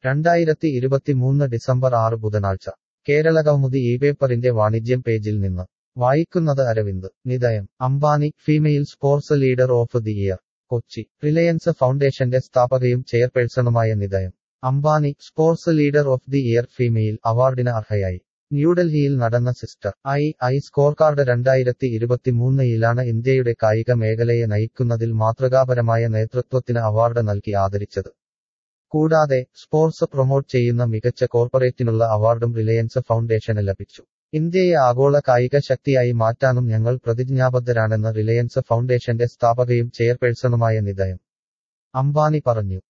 രണ്ടായിരത്തി ഇരുപത്തിമൂന്ന് ഡിസംബർ ആറ് ബുധനാഴ്ച കേരള കൗമുദി ഈ പേപ്പറിന്റെ വാണിജ്യം പേജിൽ നിന്ന് വായിക്കുന്നത് Aravind Nita M Ambani female sports leader of the year Kochi Reliance ഫൗണ്ടേഷന്റെ സ്ഥാപകയും ചെയർപേഴ്സണുമായ Nita M Ambani sports leader of the year female അവാർഡിന് അർഹയായി ന്യൂഡൽഹിയിൽ നടന്ന sister I I score card രണ്ടായിരത്തി ഇരുപത്തിമൂന്നിലാണ് ഇന്ത്യയുടെ കായിക മേഖലയെ നയിക്കുന്നതിൽ മാതൃകാപരമായ നേതൃത്വത്തിന് അവാർഡ് നൽകി ആദരിച്ചത് കൂടാതെ സ്പോർട്സ് പ്രൊമോട്ട് ചെയ്യുന്ന മികച്ച കോർപ്പറേറ്റിനുള്ള അവാർഡും റിലയൻസ് ഫൗണ്ടേഷന് ലഭിച്ചു ഇന്ത്യയെ ആഗോള കായിക ശക്തിയായി മാറ്റാനും ഞങ്ങൾ പ്രതിജ്ഞാബദ്ധരാണെന്ന് റിലയൻസ് ഫൗണ്ടേഷന്റെ സ്ഥാപകയും ചെയർപേഴ്സണുമായ നിതയം അംബാനി പറഞ്ഞു